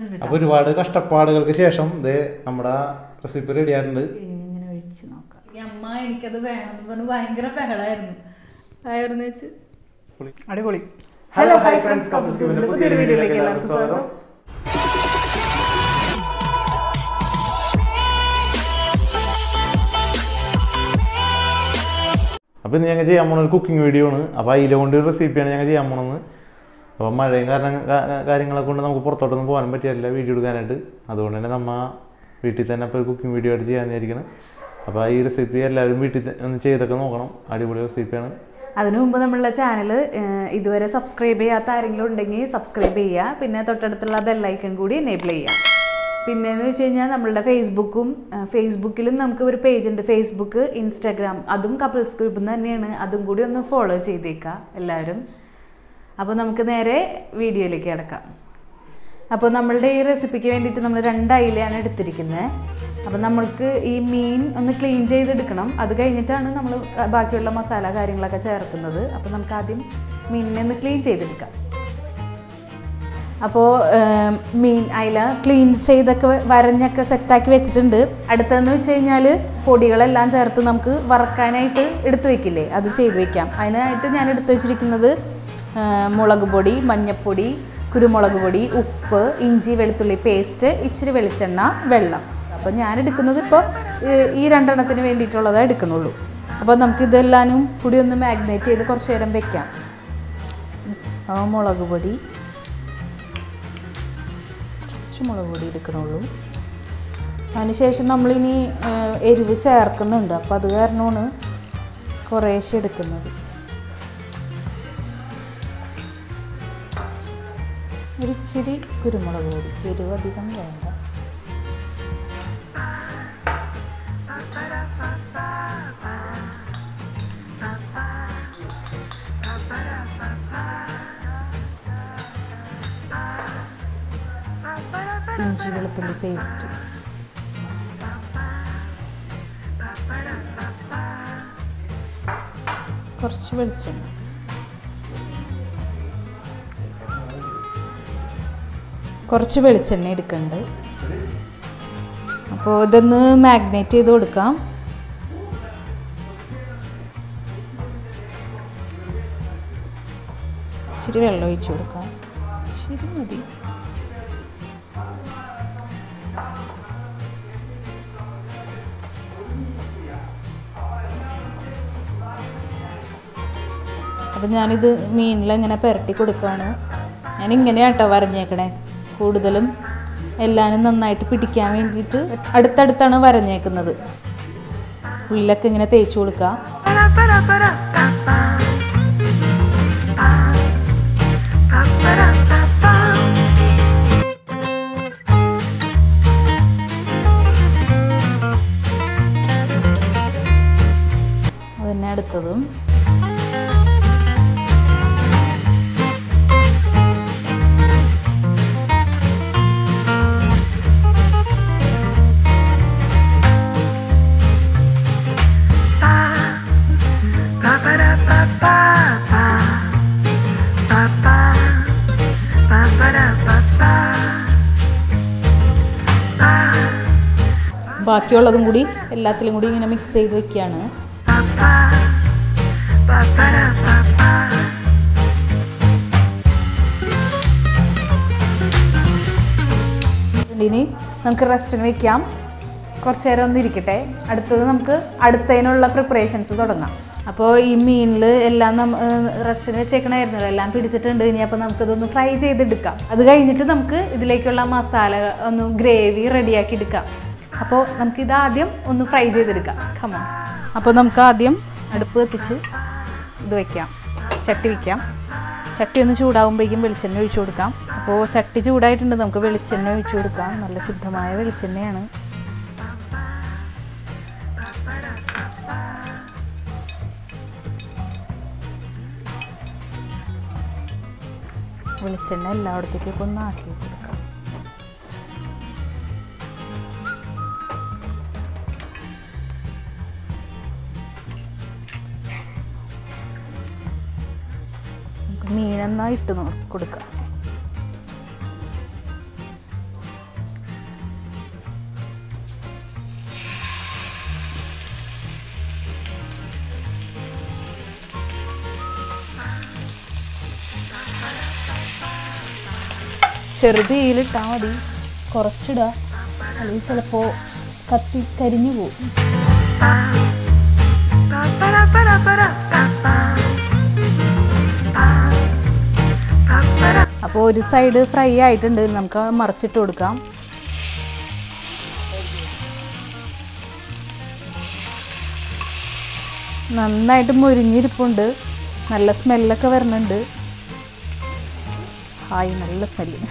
കേട്ടോ അപ്പൊ ഒരുപാട് കഷ്ടപ്പാടുകൾക്ക് ശേഷം ഇത് നമ്മുടെ റെസിപ്പി റെഡി ആയിട്ടുണ്ട് ഇങ്ങനെ ഒഴിച്ച് നോക്കാം ഈ അമ്മ എനിക്കത് വേണമെന്ന് പറഞ്ഞ് ഭയങ്കര ബഹളായിരുന്നു ആയിരുന്നു വെച്ച് അടിപൊളി ഹലോ ഹൈ ഫ്രണ്ട്സ് കപ്പിൾസ് ക്യൂബിന്റെ പുതിയൊരു വീഡിയോയിലേക്ക് എല്ലാവർക്കും സ്വാഗതം അപ്പോൾ ഇന്ന് ഞങ്ങൾ ചെയ്യാൻ പോണ ഒരു കുക്കിംഗ് വീഡിയോ ആണ് അപ്പോൾ അതിലെ കൊണ്ട് ഒരു റെസിപ്പിയാണ് ഞങ്ങൾ ചെയ്യാൻ പോണത് അപ്പോൾ മഴയും കാരണം കാ- കാര്യങ്ങളെ കൊണ്ട് നമുക്ക് പുറത്തോട്ടൊന്നും പോകാൻ പറ്റില്ല വീഡിയോ എടുക്കാനായിട്ട് അതുകൊണ്ട് തന്നെ നമ്മ വീട്ടിൽ തന്നെ ഇപ്പോൾ ഒരു കുക്കിംഗ് വീഡിയോ ആയിട്ട് ചെയ്യാനായിരിക്കണം അപ്പോൾ ഈ റെസിപ്പി എല്ലാവരും വീട്ടിൽ ത- ഒന്ന് ചെയ്തൊക്കെ നോക്കണം അടിപൊളി റെസിപ്പിയാണ് അതിനു മുമ്പ് നമ്മളുടെ ചാനൽ ഇതുവരെ സബ്സ്ക്രൈബ് ചെയ്യാത്ത ആരെങ്കിലും ഉണ്ടെങ്കിൽ സബ്സ്ക്രൈബ് ചെയ്യുക പിന്നെ തൊട്ടടുത്തുള്ള ബെല്ലൈക്കൺ കൂടി എനേബിൾ ചെയ്യുക പിന്നെ എന്ന് വെച്ച് കഴിഞ്ഞാൽ നമ്മളുടെ ഫേസ്ബുക്കും ആ, ഫേസ്ബുക്കിലും നമുക്ക് ഒരു പേജ് ഉണ്ട് ഫേസ്ബുക്ക് ഇൻസ്റ്റാഗ്രാം അതും കപ്പിൾസ് ഗ്രൂപ്പ് തന്നെയാണ് അതും കൂടി ഒന്ന് ഫോളോ ചെയ്തേക്കുക എല്ലാവരും അപ്പോൾ നമുക്ക് നേരെ വീഡിയോയിലേക്ക് കിടക്കാം അപ്പോൾ നമ്മളുടെ ഈ റെസിപ്പിക്ക് വേണ്ടിയിട്ട് നമ്മൾ രണ്ട് അയിലയാണ് എടുത്തിരിക്കുന്നത് അപ്പോൾ നമ്മൾക്ക് ഈ മീൻ ഒന്ന് ക്ലീൻ ചെയ്തെടുക്കണം അത് കഴിഞ്ഞിട്ടാണ് നമ്മൾ ബാക്കിയുള്ള മസാല കാര്യങ്ങളൊക്കെ ചേർക്കുന്നത് അപ്പോൾ നമുക്ക് ആദ്യം മീനിനെ ഒന്ന് ക്ലീൻ ചെയ്തെടുക്കാം അപ്പോൾ മീൻ അയില ക്ലീൻ ചെയ്തൊക്കെ വരഞ്ഞൊക്കെ സെറ്റാക്കി വെച്ചിട്ടുണ്ട് അടുത്തതെന്ന് വെച്ച് കഴിഞ്ഞാൽ പൊടികളെല്ലാം ചേർത്ത് നമുക്ക് വറക്കാനായിട്ട് എടുത്തു വെക്കില്ലേ അത് ചെയ്ത് വെക്കാം അതിനായിട്ട് ഞാൻ എടുത്തു വെച്ചിരിക്കുന്നത് ആ, മുളക് പൊടി മഞ്ഞൾപ്പൊടി കുരുമുളക് പൊടി ഉപ്പ് ഇഞ്ചി വെളുത്തുള്ളി പേസ്റ്റ് ഇച്ചിരി വെളിച്ചെണ്ണ വെള്ളം അപ്പോൾ ഞാൻ എടുക്കുന്നത് ഇപ്പോൾ ഈ രണ്ടെണ്ണത്തിന് വേണ്ടിയിട്ടുള്ളതേ എടുക്കണുള്ളൂ അപ്പോൾ നമുക്ക് ഇതെല്ലാനും കൂടി ഒന്ന് മാഗ്നേറ്റ് ചെയ്ത് കുറച്ച് നേരം വെക്കാം അപ്പോൾ മുളക് പൊടി കുറച്ച് മുളക് പൊടി എടുക്കണുള്ളൂ അതിനുശേഷം നമ്മളിനി ഏഹ്, എരിവ് ചേർക്കുന്നുണ്ട് അപ്പോൾ അത് കാരണമാണ് കുറേശ്ശെ എടുക്കുന്നത് ഒരു ഇച്ചിരി കുരുമുളക് പൊടി എരിവ് അധികം വേണ്ട ഇഞ്ചി വെളുത്തുള്ളി പേസ്റ്റ് കുറച്ച് വെളിച്ചെണ്ണ കുറച്ച് വെളിച്ചെണ്ണ എടുക്കുന്നുണ്ട് അപ്പോൾ ഇതൊന്ന് മാഗ്നേറ്റ് ചെയ്ത് കൊടുക്കാം ഇച്ചിരി വെള്ളം ഒഴിച്ച് കൊടുക്കാം ഇച്ചിരി മതി അപ്പം ഞാനിത് മീനിൽ ഇങ്ങനെ പുരട്ടി കൊടുക്കുകയാണ് ഞാൻ ഇങ്ങനെയാണ് കേട്ടോ വരഞ്ഞേക്കണേ കൂടുതലും എല്ലാനും നന്നായിട്ട് പിടിക്കാൻ വേണ്ടിയിട്ട് അടുത്തടുത്താണ് വരഞ്ഞേക്കുന്നത് ഉള്ളിലൊക്കെ ഇങ്ങനെ തേച്ച് കൊടുക്കുക അതന്നെ അടുത്തതും ബാക്കിയുള്ളതും കൂടി എല്ലാത്തിലും കൂടി ഇങ്ങനെ മിക്സ് ചെയ്ത് വെക്കുകയാണ് ഇനി നമുക്ക് റെസ്റ്റിന് വെക്കാം കുറച്ച് നേരം ഒന്ന് ഇരിക്കട്ടെ അടുത്തത് നമുക്ക് അടുത്തതിനുള്ള പ്രിപ്പറേഷൻസ് തുടങ്ങാം അപ്പോൾ ഈ മീനിൽ എല്ലാം നമ്മ റെസ്റ്റിന് വെച്ചേക്കണമായിരുന്നല്ലോ എല്ലാം പിടിച്ചിട്ടുണ്ട് ഇനി അപ്പോൾ നമുക്കിതൊന്ന് ഫ്രൈ ചെയ്തെടുക്കാം അത് കഴിഞ്ഞിട്ട് നമുക്ക് ഇതിലേക്കുള്ള മസാല ഒന്ന് ഗ്രേവി റെഡിയാക്കി എടുക്കാം അപ്പോൾ നമുക്കിത് ആദ്യം ഒന്ന് ഫ്രൈ ചെയ്തെടുക്കാം കമോ അപ്പോൾ നമുക്ക് ആദ്യം അടുപ്പ് കത്തിച്ച് ഇത് വയ്ക്കാം ചട്ടി വയ്ക്കാം ചട്ടി ഒന്ന് ചൂടാകുമ്പോഴേക്കും വെളിച്ചെണ്ണ ഒഴിച്ചു കൊടുക്കാം അപ്പോൾ ചട്ടി ചൂടായിട്ടുണ്ട് നമുക്ക് വെളിച്ചെണ്ണ ഒഴിച്ചു കൊടുക്കാം നല്ല ശുദ്ധമായ വെളിച്ചെണ്ണയാണ് വെളിച്ചെണ്ണ എല്ലായിടത്തേക്കും ഒന്ന് ആക്കി കൊടുക്കാം നമുക്ക് മീനെന്നാ ഇട്ട് നോ- കൊടുക്കാം ചെറുതീയിലിട്ടാൽ മതി കുറച്ചിടുക അല്ലെങ്കിൽ ചിലപ്പോൾ കത്തി കരിഞ്ഞു പോകും അപ്പോൾ ഒരു സൈഡ് ഫ്രൈ ആയിട്ടുണ്ട് നമുക്ക് മറിച്ചിട്ട് കൊടുക്കാം നന്നായിട്ട് മുരിഞ്ഞിരിപ്പുണ്ട് നല്ല സ്മെല്ലൊക്കെ വരുന്നുണ്ട് ഹായ് നല്ല സ്മെല്ല്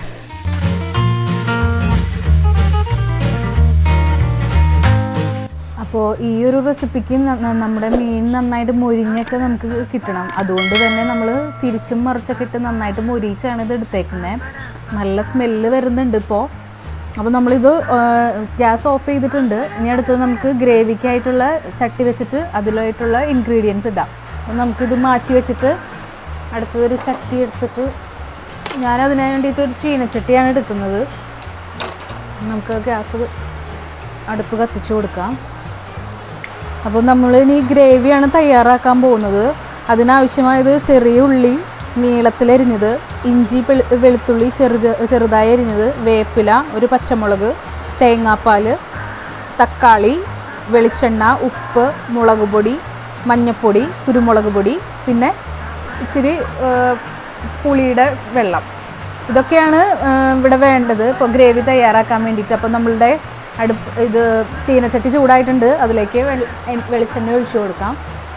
അപ്പോൾ ഈ ഒരു റെസിപ്പിക്ക് ന- ന- നമ്മുടെ മീൻ നന്നായിട്ട് മൊരിഞ്ഞൊക്കെ നമുക്ക് കിട്ടണം അതുകൊണ്ട് തന്നെ നമ്മൾ തിരിച്ചും മറിച്ചൊക്കെ ഇട്ട് നന്നായിട്ട് മൊരിച്ചാണ് ഇത് എടുത്തേക്കുന്നത് നല്ല സ്മെല്ല് വരുന്നുണ്ട് ഇപ്പോൾ അപ്പോൾ നമ്മളിത് ഗ്യാസ് ഓഫ് ചെയ്തിട്ടുണ്ട് ഇനി അടുത്തത് നമുക്ക് ഗ്രേവിക്കായിട്ടുള്ള ചട്ടി വെച്ചിട്ട് അതിലായിട്ടുള്ള ഇൻഗ്രീഡിയൻസ് ഇടാം അപ്പോൾ നമുക്കിത് മാറ്റി വെച്ചിട്ട് അടുത്തതൊരു ചട്ടി എടുത്തിട്ട് ഞാനതിന് വേണ്ടിയിട്ട് ഒരു ചീനച്ചട്ടിയാണ് എടുക്കുന്നത് നമുക്ക് ഗ്യാസ് അടുപ്പ് കത്തിച്ച് കൊടുക്കാം അപ്പോൾ നമ്മൾ ഇനി ഗ്രേവിയാണ് തയ്യാറാക്കാൻ പോകുന്നത് അതിനാവശ്യമായത് ചെറിയ ഉള്ളി നീളത്തിലരിഞ്ഞത് ഇഞ്ചി വെളു വെളുത്തുള്ളി ചെറു ചെറുതായി അരിഞ്ഞത് വേപ്പില ഒരു പച്ചമുളക് തേങ്ങാപ്പാൽ തക്കാളി വെളിച്ചെണ്ണ ഉപ്പ് മുളക് പൊടി മഞ്ഞൾപ്പൊടി കുരുമുളക് പൊടി പിന്നെ ഇച്ചിരി ആ, പുളിയുടെ വെള്ളം ഇതൊക്കെയാണ് ആ, ഇവിടെ വേണ്ടത് ഇപ്പോൾ ഗ്രേവി തയ്യാറാക്കാൻ വേണ്ടിയിട്ട് അപ്പോൾ നമ്മളുടെ അടുപ്പ് ഇത് ചീനച്ചട്ടി ചൂടായിട്ടുണ്ട് അതിലേക്ക് വെളി- എ- വെളിച്ചെണ്ണ ഒഴിച്ചു കൊടുക്കാം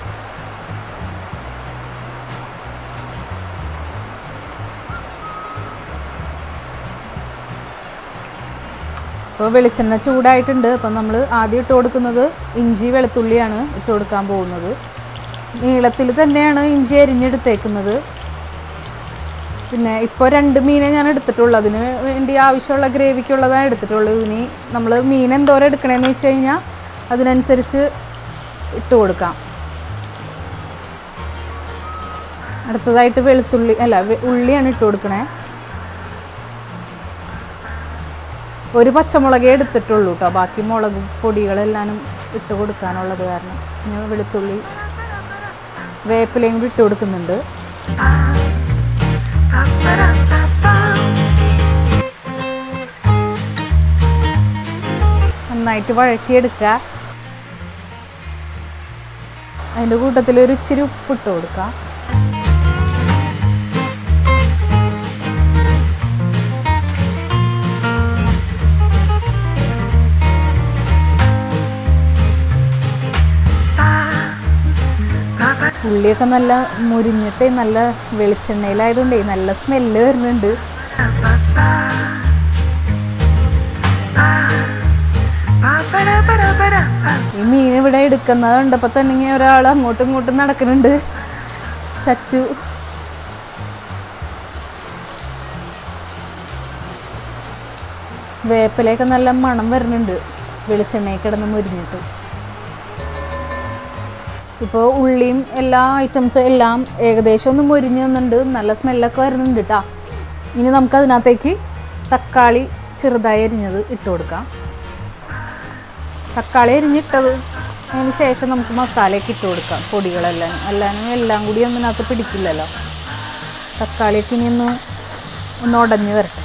അപ്പോൾ വെളിച്ചെണ്ണ ചൂടായിട്ടുണ്ട് അപ്പം നമ്മൾ ആദ്യം ഇട്ട് കൊടുക്കുന്നത് ഇഞ്ചി വെളുത്തുള്ളിയാണ് ഇട്ട് കൊടുക്കാൻ പോകുന്നത് നീളത്തിൽ തന്നെയാണ് ഇഞ്ചി അരിഞ്ഞെടുത്തേക്കുന്നത് പിന്നെ ഇപ്പോൾ രണ്ട് മീനെ ഞാൻ എടുത്തിട്ടുള്ളൂ അതിന് വേണ്ടി ആവശ്യമുള്ള ഗ്രേവിക്കുള്ളതാണ് എടുത്തിട്ടുള്ളൂ ഇനി നമ്മൾ മീൻ എന്തോരം എടുക്കണമെന്ന് വെച്ച് കഴിഞ്ഞാൽ അതിനനുസരിച്ച് ഇട്ട് കൊടുക്കാം അടുത്തതായിട്ട് വെളുത്തുള്ളി അല്ല വെ- ഉള്ളിയാണ് ഇട്ട് കൊടുക്കണേ ഒരു പച്ചമുളകേ എടുത്തിട്ടുള്ളൂ കേട്ടോ ബാക്കി മുളക് പൊടികളെല്ലാം ഇട്ട് കൊടുക്കാനുള്ളത് കാരണം ഞാൻ വെളുത്തുള്ളി വേപ്പിലയും കൂടി ഇട്ട് കൊടുക്കുന്നുണ്ട് നന്നായിട്ട് വഴറ്റിയെടുക്കുക അതിൻ്റെ കൂട്ടത്തിൽ ഒരു ഇച്ചിരി ഉപ്പിട്ട് കൊടുക്കുക ഉള്ളിയൊക്കെ നല്ല മുരിഞ്ഞിട്ട് നല്ല വെളിച്ചെണ്ണയിലായതുകൊണ്ടേ നല്ല സ്മെല്ല് വരുന്നുണ്ട് ഈ മീൻ ഇവിടെ എടുക്കുന്നത് കണ്ടപ്പോൾ തന്നെ ഒരാൾ അങ്ങോട്ടും ഇങ്ങോട്ടും നടക്കുന്നുണ്ട് ചച്ചു വേപ്പിലയൊക്കെ നല്ല മണം വരുന്നുണ്ട് വെളിച്ചെണ്ണയിൽ കിടന്ന് മുരിഞ്ഞിട്ട് ഇപ്പോൾ ഉള്ളിയും എല്ലാ ഐറ്റംസും എല്ലാം ഏകദേശം ഒന്ന് മുരിഞ്ഞ് വന്നിട്ടുണ്ട് നല്ല സ്മെല്ലൊക്കെ വരുന്നുണ്ട് കേട്ടോ ഇനി നമുക്ക് അതിനകത്തേക്ക് തക്കാളി ചെറുതായി അരിഞ്ഞത് ഇട്ട് കൊടുക്കാം തക്കാളി അരിഞ്ഞിട്ടത് അതിന് ശേഷം നമുക്ക് മസാലയൊക്കെ ഇട്ട് കൊടുക്കാം പൊടികളെല്ലാം എല്ലാനും എല്ലാം കൂടി ഒന്നിനകത്ത് പിടിക്കില്ലല്ലോ തക്കാളിയൊക്കെ ഇനി ഒന്ന് ഒന്ന് ഉടഞ്ഞ് വരട്ടെ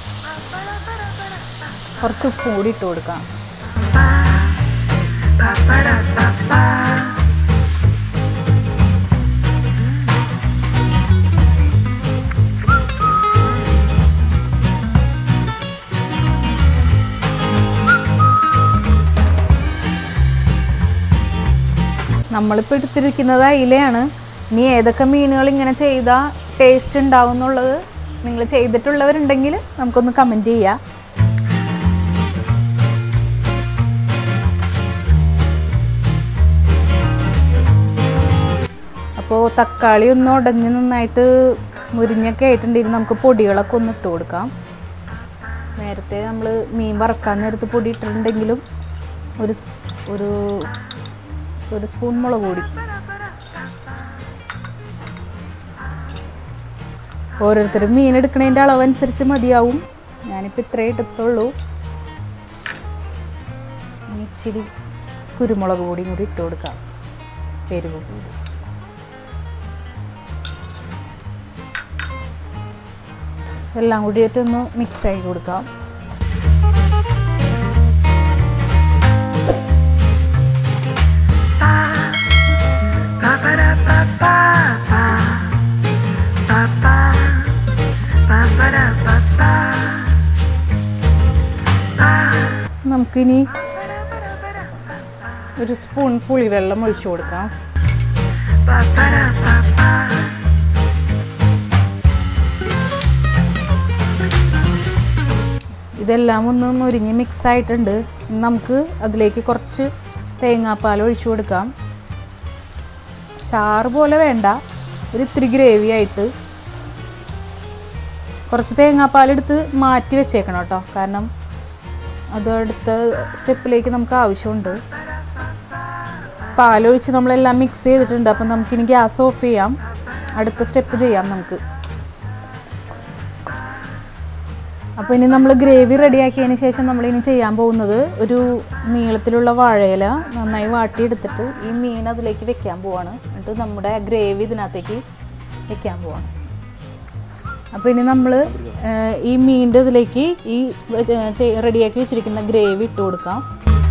കുറച്ച് ഉപ്പും കൂടി ഇട്ട് കൊടുക്കാം നമ്മളിപ്പോൾ എടുത്തിരിക്കുന്നത് അയിലയാണ് ഇനി ഏതൊക്കെ മീനുകൾ ഇങ്ങനെ ചെയ്താൽ ടേസ്റ്റ് ഉണ്ടാവും എന്നുള്ളത് നിങ്ങൾ ചെയ്തിട്ടുള്ളവരുണ്ടെങ്കിൽ നമുക്കൊന്ന് കമൻറ്റ് ചെയ്യാം അപ്പോൾ തക്കാളി ഒന്ന് ഉടഞ്ഞ് നന്നായിട്ട് മുരിഞ്ഞൊക്കെ ആയിട്ടുണ്ട് ഇനി നമുക്ക് പൊടികളൊക്കെ ഒന്ന് ഇട്ട് കൊടുക്കാം നേരത്തെ നമ്മൾ മീൻ വറക്കാൻ നേരത്ത് പൊടി ഇട്ടിട്ടുണ്ടെങ്കിലും ഒരു സ്- ഒരു ഒരു സ്പൂൺ മുളക് പൊടി ഓരോരുത്തരും മീൻ എടുക്കണതിൻ്റെ അളവനുസരിച്ച് മതിയാവും ഞാനിപ്പോൾ ഇത്രേ എടുത്തുള്ളൂ ഇനി ഇച്ചിരി കുരുമുളക് പൊടിയും കൂടി ഇട്ട് കൊടുക്കാം എരിവ് കൂടി എല്ലാം കൂടിയിട്ടൊന്ന് മിക്സ് ആക്കി കൊടുക്കാം നമുക്കിനി ഒരു സ്പൂൺ പുളിവെള്ളം ഒഴിച്ചു കൊടുക്കാം ഇതെല്ലാം ഒന്ന് മുരിഞ്ഞ് മിക്സ് ആയിട്ടുണ്ട് ഇനി നമുക്ക് അതിലേക്ക് കുറച്ച് തേങ്ങാപ്പാൽ ഒഴിച്ചു കൊടുക്കാം ചാറ് പോലെ വേണ്ട ഒരു ഇത്തിരി ഗ്രേവി ആയിട്ട് കുറച്ച് തേങ്ങാപ്പാലെടുത്ത് മാറ്റി വെച്ചേക്കണം കേട്ടോ കാരണം അത് അടുത്ത സ്റ്റെപ്പിലേക്ക് നമുക്ക് ആവശ്യമുണ്ട് പാലൊഴിച്ച് നമ്മളെല്ലാം മിക്സ് ചെയ്തിട്ടുണ്ട് അപ്പം നമുക്കിനി ഗ്യാസ് ഓഫ് ചെയ്യാം അടുത്ത സ്റ്റെപ്പ് ചെയ്യാം നമുക്ക് അപ്പോൾ ഇനി നമ്മൾ ഗ്രേവി റെഡിയാക്കിയതിന് ശേഷം നമ്മൾ ഇനി ചെയ്യാൻ പോകുന്നത് ഒരു നീളത്തിലുള്ള വാഴയില നന്നായി വാട്ടിയെടുത്തിട്ട് ഈ മീൻ അതിലേക്ക് വെക്കാൻ പോവാണ് എന്നിട്ട് നമ്മുടെ ഗ്രേവി ഇതിനകത്തേക്ക് വെക്കാൻ പോവാണ് അപ്പോൾ ഇനി നമ്മൾ ഈ മീനിൻ്റെ ഇതിലേക്ക് ഈ റെഡിയാക്കി വെച്ചിരിക്കുന്ന ഗ്രേവി ഇട്ട് കൊടുക്കാം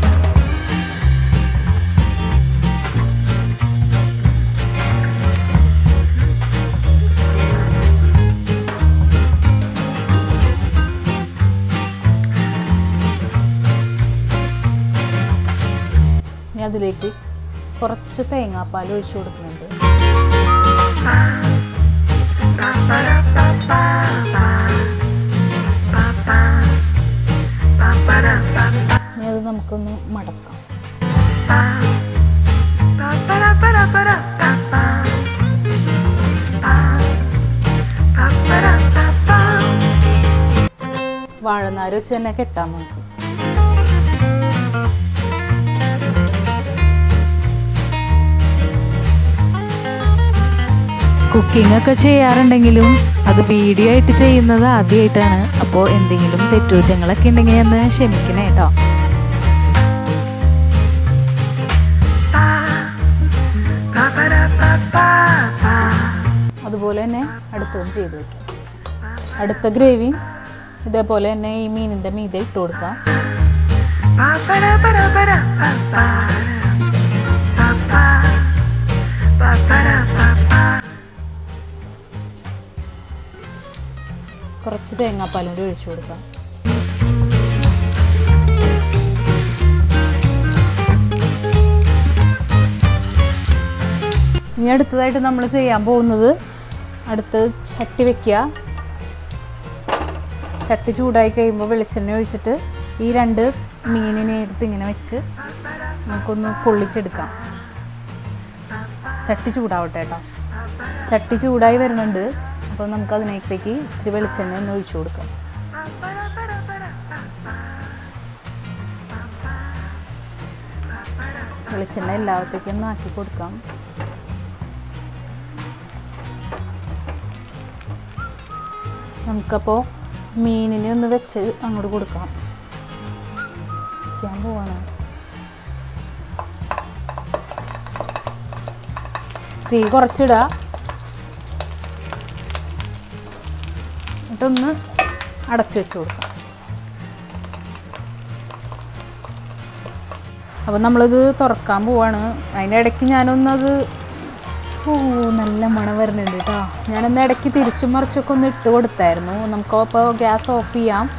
ഇനി അതിലേക്ക് കുറച്ച് തേങ്ങാപ്പാൽ ഒഴിച്ചു കൊടുക്കുന്നുണ്ട് ഇനി അത് നമുക്കൊന്ന് മടക്കാം വാഴനാര് വെച്ച് തന്നെ കെട്ടാം നമുക്ക് കുക്കിംഗ് ഒക്കെ ചെയ്യാറുണ്ടെങ്കിലും അത് വീഡിയോ ആയിട്ട് ചെയ്യുന്നത് ആദ്യമായിട്ടാണ് അപ്പോൾ എന്തെങ്കിലും തെറ്റുകുറ്റങ്ങളൊക്കെ ഉണ്ടെങ്കിൽ ഒന്ന് ക്ഷമിക്കണേ കേട്ടോ അതുപോലെ തന്നെ അടുത്തതും ചെയ്ത് വെക്കാം അടുത്ത ഗ്രേവി ഇതേപോലെ തന്നെ ഈ മീനിൻ്റെ മീതെ ഇട്ട് കൊടുക്കാം കുറച്ച് തേങ്ങാപ്പാലും കൂടി ഒഴിച്ചു കൊടുക്കാം ഇനി അടുത്തതായിട്ട് നമ്മൾ ചെയ്യാൻ പോകുന്നത് അടുത്ത് ചട്ടി വെക്കുക ചട്ടി ചൂടായി കഴിയുമ്പോൾ വെളിച്ചെണ്ണ ഒഴിച്ചിട്ട് ഈ രണ്ട് മീനിനെ എടുത്ത് ഇങ്ങനെ വെച്ച് നമുക്കൊന്ന് പൊള്ളിച്ചെടുക്കാം ചട്ടി ചൂടാവട്ടെ കേട്ടോ ചട്ടി ചൂടായി വരുന്നുണ്ട് അപ്പോൾ നമുക്ക് അതിനകത്തേക്ക് ഇത്തിരി വെളിച്ചെണ്ണ ഒന്ന് ഒഴിച്ചു കൊടുക്കാം വെളിച്ചെണ്ണ എല്ലാവത്തേക്കും ഒന്ന് ആക്കി കൊടുക്കാം നമുക്കപ്പോൾ മീനിനെ ഒന്ന് വെച്ച് അങ്ങോട്ട് കൊടുക്കാം വയ്ക്കാൻ പോവാണ് തീ കുറച്ചിടുക എന്നിട്ടൊന്ന് അടച്ചു വെച്ച് കൊടുക്കാം അപ്പോൾ നമ്മളിത് തുറക്കാൻ പോവാണ് അതിൻ്റെ ഇടയ്ക്ക് ഞാനൊന്നത് ഓ നല്ല മണം വരുന്നുണ്ട് കേട്ടോ ഞാനൊന്ന് ഇടയ്ക്ക് തിരിച്ചും മറിച്ചൊക്കെ ഒന്ന് ഇട്ട് കൊടുത്തായിരുന്നു നമുക്ക് അപ്പോൾ ഗ്യാസ് ഓഫ് ചെയ്യാം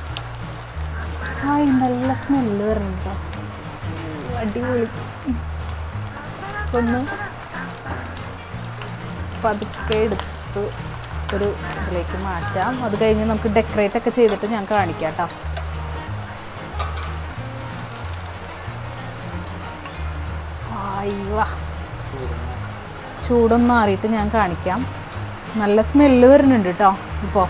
ആയി നല്ല സ്മെല്ല് വരുന്നുണ്ട് കേട്ടോ അടിപൊളി ഒന്ന് പതുക്കെ എടുത്ത് ഒരു ഇതിലേക്ക് മാറ്റാം അത് കഴിഞ്ഞ് നമുക്ക് ഡെക്കറേറ്റ് ഒക്കെ ചെയ്തിട്ട് ഞാൻ കാണിക്കാം കേട്ടോ അയ്യോ ചൂടൊന്നും മാറിയിട്ട് ഞാൻ കാണിക്കാം നല്ല സ്മെല്ല് വരുന്നുണ്ട് കേട്ടോ ഇപ്പോൾ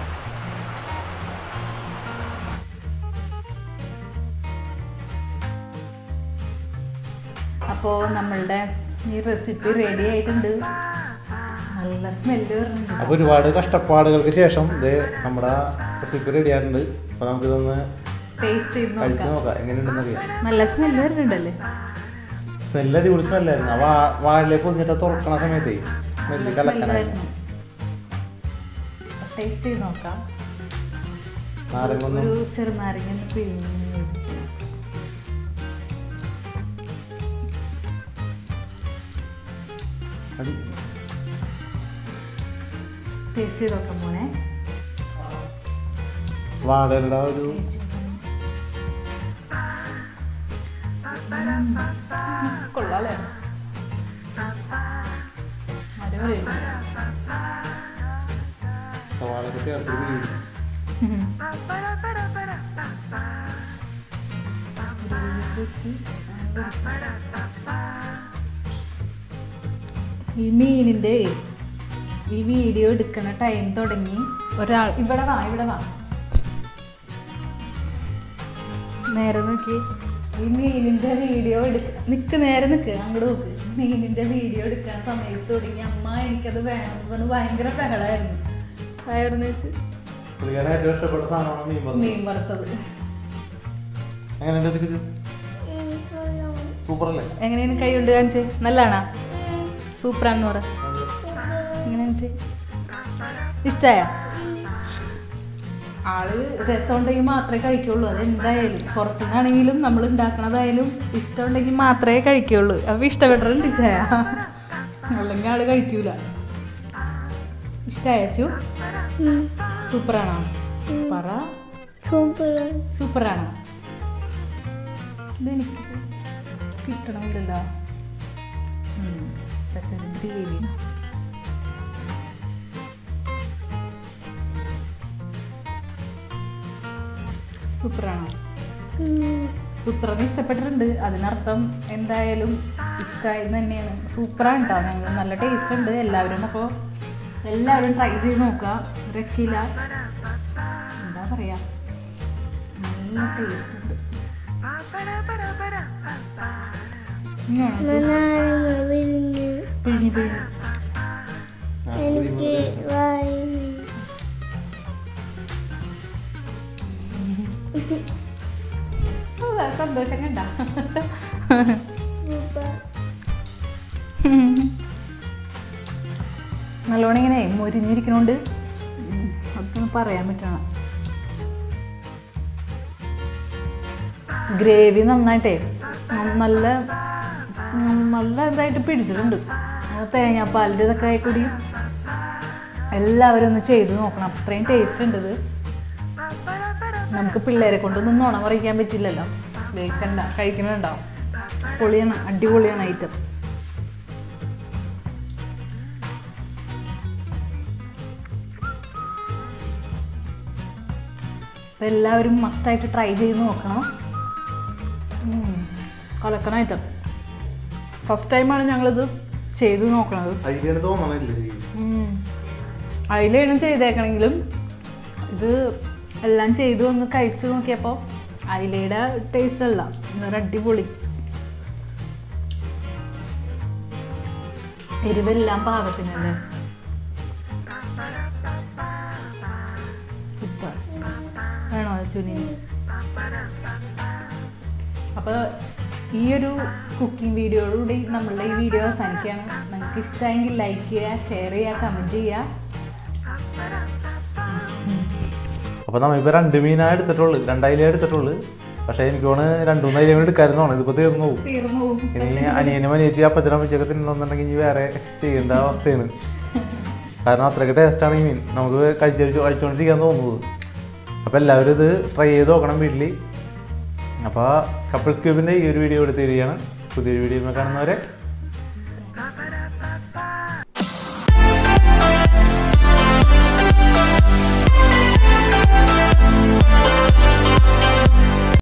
അപ്പോൾ നമ്മളുടെ ഈ റെസിപ്പി റെഡി ആയിട്ടുണ്ട് നല്ല സ്മെല്ല് വരുന്നുണ്ട് അപ്പോൾ ഒരുപാട് കഷ്ടപ്പാടുകൾക്ക് ശേഷം ഇത് നമ്മുടെ റെസിപ്പി റെഡി ആയിട്ടുണ്ട് അപ്പോൾ നമുക്കിതൊന്ന് ടേസ്റ്റ് ചെയ്ത് കഴിച്ച് നോക്കാം നോക്കാം എങ്ങനെയുണ്ടെന്ന് അറിയാം നല്ല സ്മെല്ല് വരുന്നുണ്ടല്ലേ സ്മെല്ല് അടിപൊളി സ്മെല്ലായിരുന്നു ആ വാ വാഴയിലേക്ക് ഒന്നിട്ട് തുറക്കണ സമയത്തേ സ്മെല്ല് കലക്കനായിരുന്നു ടേസ്റ്റ് ചെയ്ത് നോക്കാം നാരങ്ങൊന്നും ഒരു ചെറുനാരങ്ങ ഒന്ന് പിഴിഞ്ഞ് ഒഴിച്ച്. അടി ടേസ്റ്റ് ചെയ്ത് നോക്കാം മോനെ വാടയുടെ ഒരു കൊള്ളാല്ലേ അടിപൊളി സവാളൊക്കെ ചേർത്തൊരു വീട് ഈ മീനിന്റെ ഈ വീഡിയോ എടുക്കണ ടൈം തുടങ്ങി ഒരാൾ ഇവിടെ വാ ഇവിടെ വാ നേരെ നോക്കി ഈ മീനിന്റെ വീഡിയോ എടുക്ക നിക്ക് നേരെ നിക്ക് അങ്ങോട്ട് നോക്ക് മീനിന്റെ വീഡിയോ എടുക്കാൻ സമയത്ത് തുടങ്ങി അമ്മ എനിക്കത് വേണം എന്ന് പറഞ്ഞ് ഭയങ്കര ബഹളായിരുന്നു ആയിരുന്നു വെച്ച് പുള്ളിക്കാരൻ ഏറ്റവും ഇഷ്ടപ്പെട്ട സാധനമാണ് മീൻ വറുത്തത് മീൻ വറുത്തത് എങ്ങനെയുണ്ട് സൂപ്പർ അല്ലേ എങ്ങനെയാണ് കൈ കൊണ്ട് കാണിച്ചേ നല്ലതാണോ സൂപ്പറാന്ന് പറ എങ്ങനെ കാണിച്ചേ ഇഷ്ടായ ആള് രസം ഉണ്ടെങ്കിൽ മാത്രമേ കഴിക്കുള്ളൂ അത് എന്തായാലും പുറത്തുനിന്നാണെങ്കിലും നമ്മൾ ഉണ്ടാക്കണതായാലും ഇഷ്ടമുണ്ടെങ്കിൽ മാത്രമേ കഴിക്കുള്ളൂ അപ്പൊ ഇഷ്ടപ്പെട്ടിട്ടുണ്ട് ചായ അല്ലെങ്കിൽ ആള് കഴിക്കൂല ഇഷ്ടമായച്ചു സൂപ്പറാണോ പറ സൂപ്പറാണോ ഇതെനിക്ക് കിട്ടണമില്ലല്ലോ ഗ്രേവി സൂപ്പറാണോ പുത്രന് ഇഷ്ടപ്പെട്ടിട്ടുണ്ട് അതിനർത്ഥം എന്തായാലും ഇഷ്ടമായി തന്നെയാണ് സൂപ്പറാണ് കേട്ടോ ഞങ്ങൾ നല്ല ടേസ്റ്റ് ഉണ്ട് എല്ലാവരും അപ്പോൾ എല്ലാവരും ട്രൈ ചെയ്ത് നോക്കുക രക്ഷയില്ല എന്താ പറയാ നല്ല ടേസ്റ്റ് ഉണ്ട് ഇങ്ങനെയാണോ പിഴിഞ്ഞ് പിഴിഞ്ഞ് എനിക്ക് വായന ഓ, സന്തോഷം കണ്ട നല്ലോണം ഇങ്ങനെ മൊരിഞ്ഞിരിക്കണോണ്ട് ഉം, അതൊന്നും പറയാൻ പറ്റണം ഗ്രേവി നന്നായിട്ടേ ഉം, നല്ല ഉം, നല്ല ഇതായിട്ട് പിടിച്ചിട്ടുണ്ട് ആ തേങ്ങാപ്പാലിൻ്റെ ഇതൊക്കെ ആയി കൂടി എല്ലാവരും ഒന്ന് ചെയ്ത് നോക്കണം അത്രയും ടേസ്റ്റ് ഉണ്ട് ഇത് നമുക്ക് പിള്ളേരെ കൊണ്ടൊന്നും നുണ പറയിക്കാൻ പറ്റില്ലല്ലോ വേക്കണ്ട കഴിക്കണുണ്ടാവും പൊളിയാണ് അടിപൊളിയാണ് ഐറ്റം അപ്പം എല്ലാവരും മസ്റ്റായിട്ട് ട്രൈ ചെയ്ത് നോക്കണം ഉം. കലക്കണ ഐറ്റം ഫസ്റ്റ് ടൈമാണ് ഞങ്ങളിത് ചെയ്ത് നോക്കണത് അതിലാണ് തോന്നണില്ലേ ഉം. അതിലാണ് ചെയ്തേക്കണെങ്കിലും ഇത് എല്ലാം ചെയ്തു ഒന്ന് കഴിച്ചു നോക്കിയപ്പോൾ അയിലയുടെ ടേസ്റ്റ് അല്ല ഒരു അടിപൊളി എരിവെല്ലാം പാകത്തിനല്ലേ സൂപ്പർ വേണോ ചുനി അപ്പോൾ ഈ ഒരു കുക്കിംഗ് വീഡിയോയിലൂടെ നമ്മളുടെ ഈ വീഡിയോ അവസാനിക്കുകയാണ് നിങ്ങൾക്ക് ഇഷ്ടമെങ്കിൽ ലൈക്ക് ചെയ്യുക ഷെയർ ചെയ്യുക കമൻറ്റ് ചെയ്യുക അപ്പോൾ നമ്മളിപ്പോൾ രണ്ട് മീനാണ് എടുത്തിട്ടുള്ളൂ രണ്ടയിലേ എടുത്തിട്ടുള്ളൂ പക്ഷേ എനിക്ക് തോന്നുന്നു രണ്ടു മൂന്ന് അയിലും കൂടി എടുക്കാറുണ്ടാണ് ഇതിപ്പോൾ തീർന്നു പോകും തീർന്നു പോകും ഇനി അനിയനും അനിയത്തി അപ്പച്ചനും അമ്മച്ചൊക്കെ തിന്നണമെന്നുണ്ടെങ്കിൽ ഇനി വേറെ ചെയ്യേണ്ട അവസ്ഥയാണ് കാരണം അത്രയ്ക്ക് ടേസ്റ്റാണ് ഈ മീൻ നമുക്ക് കഴിച്ച് കഴിച്ച് കഴിച്ചുകൊണ്ടിരിക്കാൻ തോന്നുന്നത് അപ്പോൾ എല്ലാവരും ഇത് ട്രൈ ചെയ്ത് നോക്കണം വീട്ടിൽ അപ്പോൾ കപ്പിൾസ് ക്യൂബിൻ്റെ ഈ ഒരു വീഡിയോ എടുത്ത് തരികയാണ് പുതിയൊരു വീഡിയോ കാണുന്നവരെ